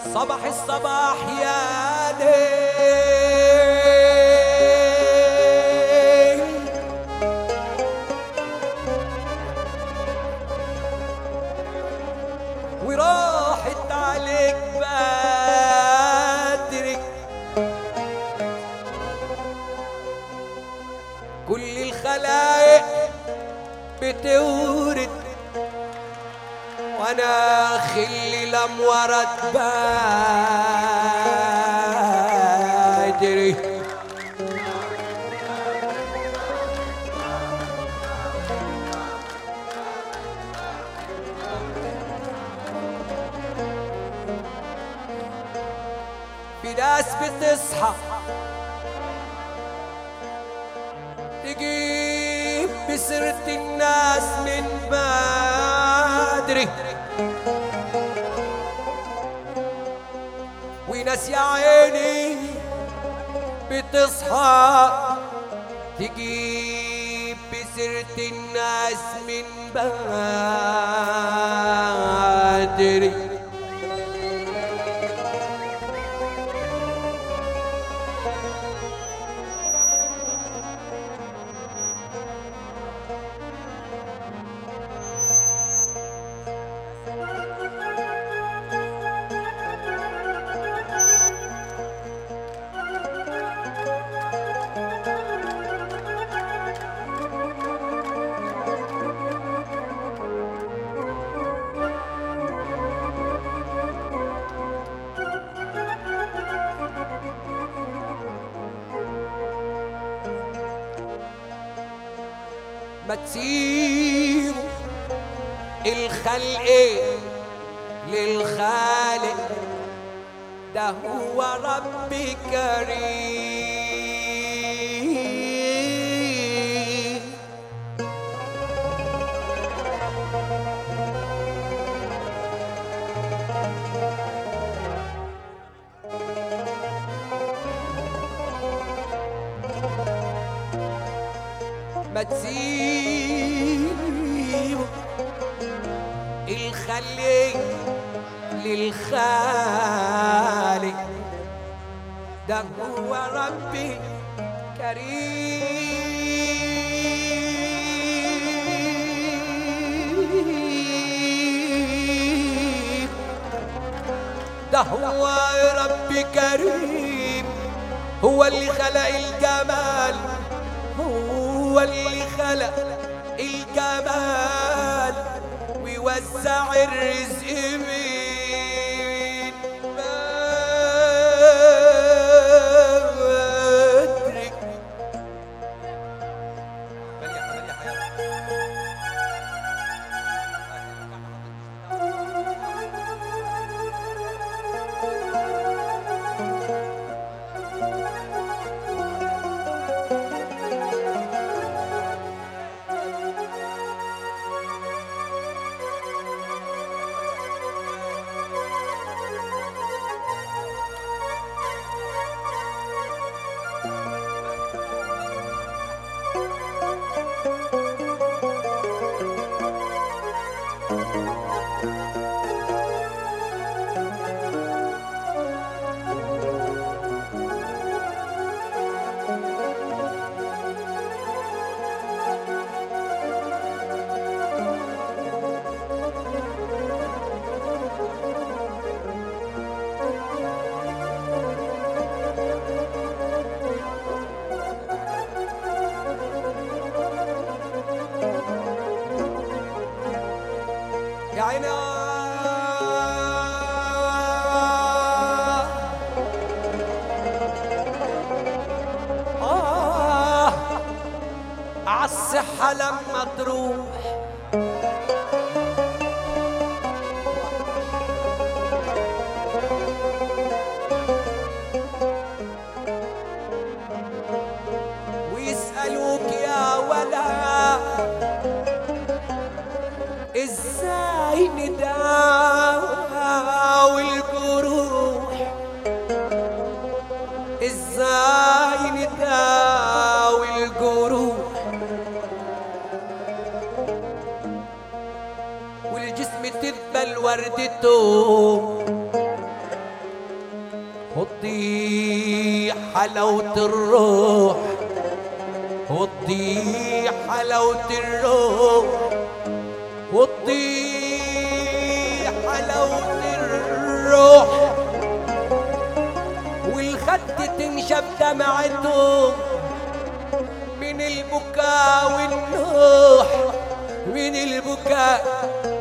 صباح الصباح يا ليل وراحت عليك بدري كل الخلايق بتورد وانا خلي لم ورد بدري في ناس بتصحى تجيب بسيرة الناس من بدري وناس يا عيني بتصحى تجيب بسيرة الناس من بدري ما تسيبوا الخلق للخالق ده هو ربي كريم ما تسيبوا الخلق للخالق ده هو ربي كريم ده هو ربي كريم هو اللي خلق الجمال هو اللي خلق الجمال ويوزع الرزق من بدرك يا عيني آه عالصحة لما تروح ويسألوك يا ولا ازاي نداوي الجروح ازاي نداوي الجروح والجسم تقبل وردته وتضيع حلاوة الروح وتضيع حلاوة الروح وتضيع حلاوة الروح والخد تنشف دمعته من البكاء والنوح من البكاء